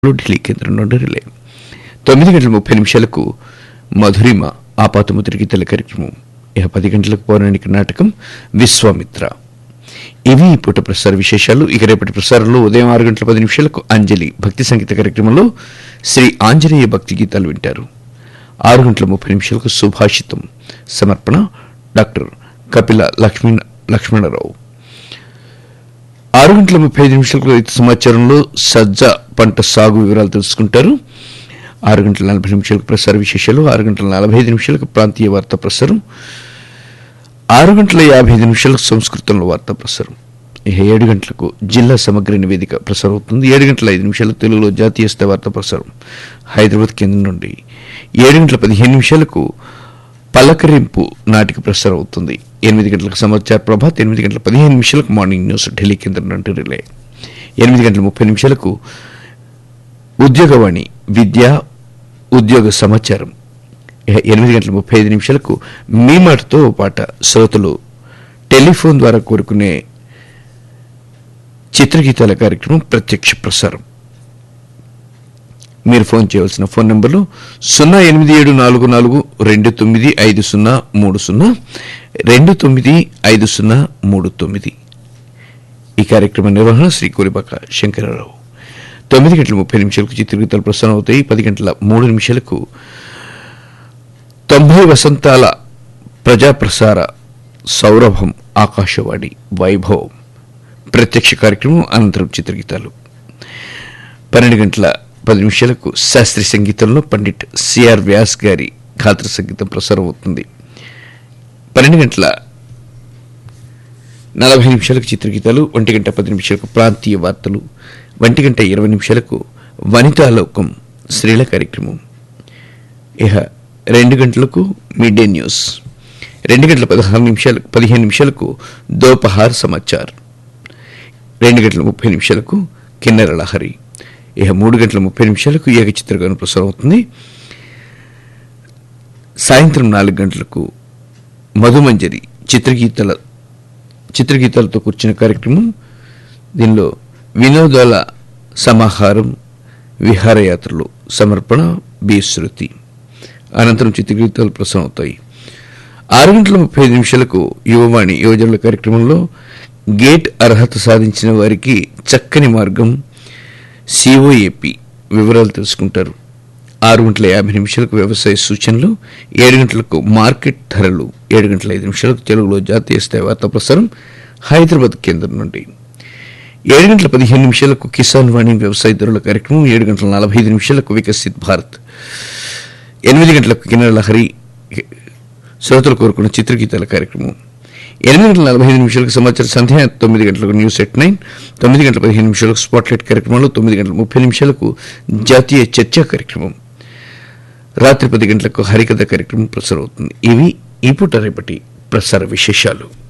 ఢిల్లీ కేంద్రం నుండి రిలే తొమ్మిది గంటల ముప్పై నిమిషాలకు మధురిమ ఆపాతము తిరిగి తెల్ల కార్యక్రమం ఇక పది గంటలకు పౌరాణిక నాటకం విశ్వామిత్ర ఇవి ఈ పూట ప్రసార విశేషాలు ఇక రేపటి ప్రసారంలో ఉదయం ఆరు గంటల పది నిమిషాలకు అంజలి భక్తి సంగీత కార్యక్రమంలో శ్రీ ఆంజనేయ భక్తి గీతాలు వింటారు ఆరు గంటల ముప్పై నిమిషాలకు సుభాషితం సమర్పణ డాక్టర్ కపిల లక్ష్మీ లక్ష్మణరావు ఆరు గంటల ముప్పై ఐదు నిమిషాలకు రైతు సమాచారంలో సజ్జ పంట సాగు వివరాలు తెలుసుకుంటారు ఆరు గంటల నలభై నిమిషాలకు ప్రసార విశేషాలు ఆరు గంటల నలభై ఐదు నిమిషాలకు ప్రాంతీయ వార్తా ప్రసారం ఆరు గంటల యాభై ఐదు నిమిషాలకు సంస్కృతంలో వార్తా ప్రసారం ఇక ఏడు గంటలకు జిల్లా సమగ్ర నివేదిక ప్రసారం అవుతుంది ఏడు గంటల ఐదు నిమిషాలకు తెలుగులో జాతీయ స్థాయి వార్తా ప్రసారం హైదరాబాద్ కేంద్రం నుండి ఏడు గంటల పదిహేను నిమిషాలకు పలకరింపు నాటిక ప్రసారం అవుతుంది ఎనిమిది గంటలకు సమాచార ప్రభాత్ ఎనిమిది గంటల పదిహేను నిమిషాలకు మార్నింగ్ న్యూస్ ఢిల్లీ కేంద్రం నుండి రిలే ఎనిమిది గంటల ముప్పై నిమిషాలకు ఉద్యోగవాణి విద్య ఉద్యోగ సమాచారం ఇక ఎనిమిది గంటల ముప్పై ఐదు నిమిషాలకు మీ మాటతో ఓ పాట శ్రోతలు టెలిఫోన్ ద్వారా కోరుకునే చిత్రగీతాల కార్యక్రమం ప్రత్యక్ష ప్రసారం మీరు ఫోన్ చేయవలసిన ఫోన్ నంబర్లు సున్నా ఎనిమిది ఏడు నాలుగు నాలుగు రెండు తొమ్మిది ఐదు సున్నా మూడు సున్నా రెండు తొమ్మిది ఐదు సున్నా మూడు తొమ్మిది ఈ కార్యక్రమ నిర్వహణ శ్రీ కోరిపాక శంకరరావు తొమ్మిది గంటల ముప్పై నిమిషాలకు చిత్రగీతాలు ప్రసారం అవుతాయి పది గంటల మూడు నిమిషాలకు తొంభై వసంతాల ప్రజాప్రసార సౌరభం ఆకాశవాణి వైభవం ప్రత్యక్ష కార్యక్రమం అనంతరం చిత్రగీతాలు పన్నెండు గంటల పది నిమిషాలకు శాస్త్రీయ సంగీతంలో పండిట్ సిఆర్ వ్యాస్ గారి ఖాతర సంగీతం ప్రసారం అవుతుంది పన్నెండు గంటల నలభై నిమిషాలకు చిత్రగీతాలు ఒంటి గంట పది నిమిషాలకు ప్రాంతీయ వార్తలు ఒంటి గంట ఇరవై నిమిషాలకు వనితాలోకం స్త్రీల కార్యక్రమం ఇహ రెండు గంటలకు మిడ్ డే న్యూస్ రెండు గంటల పదహారు నిమిషాలకు పదిహేను నిమిషాలకు దోపహార్ సమాచార్ రెండు గంటల ముప్పై నిమిషాలకు కిన్నెర లహరి ఇక మూడు గంటల ముప్పై నిమిషాలకు ఏక చిత్రగానం ప్రసారం అవుతుంది సాయంత్రం నాలుగు గంటలకు మధుమంజరి చిత్రగీతాల చిత్రగీతాలతో కూర్చున్న కార్యక్రమం దీనిలో వినోదాల సమాహారం విహారయాత్రలు సమర్పణ బి శృతి అనంతరం చిత్రగీతాలు ప్రసారం అవుతాయి ఆరు గంటల ముప్పై ఐదు నిమిషాలకు యువవాణి యువజనుల కార్యక్రమంలో గేట్ అర్హత సాధించిన వారికి చక్కని మార్గం సిఓఏపి వివరాలు తెలుసుకుంటారు ఆరు గంటల యాభై నిమిషాలకు వ్యవసాయ సూచనలు ఏడు గంటలకు మార్కెట్ ధరలు ఏడు గంటల ఐదు నిమిషాలకు తెలుగులో జాతీయ స్థాయి వార్తా ప్రసారం హైదరాబాద్ కేంద్రం నుండి ఏడు గంటల పదిహేను నిమిషాలకు కిసాన్ వాణి వ్యవసాయ ధరల కార్యక్రమం ఏడు గంటల నలభై ఐదు నిమిషాలకు వికసిత్ భారత్ ఎనిమిది గంటలకు కిన్నెర లహరి శ్రోతలు కోరుకున్న చిత్రగీతాల కార్యక్రమం ఎనిమిది గంటల నలభై ఐదు నిమిషాలకు సమాచార సంధ్య తొమ్మిది గంటలకు న్యూస్ ఎట్ నైన్ తొమ్మిది గంటల పదిహేను నిమిషాలకు స్పాట్లైట్ కార్యక్రమంలో తొమ్మిది గంటల ముప్పై నిమిషాలకు జాతీయ చర్చా కార్యక్రమం రాత్రి పది గంటలకు హరికథ కార్యక్రమం ప్రసారం అవుతుంది ఇవి ఈ పూట రేపటి ప్రసార విశేషాలు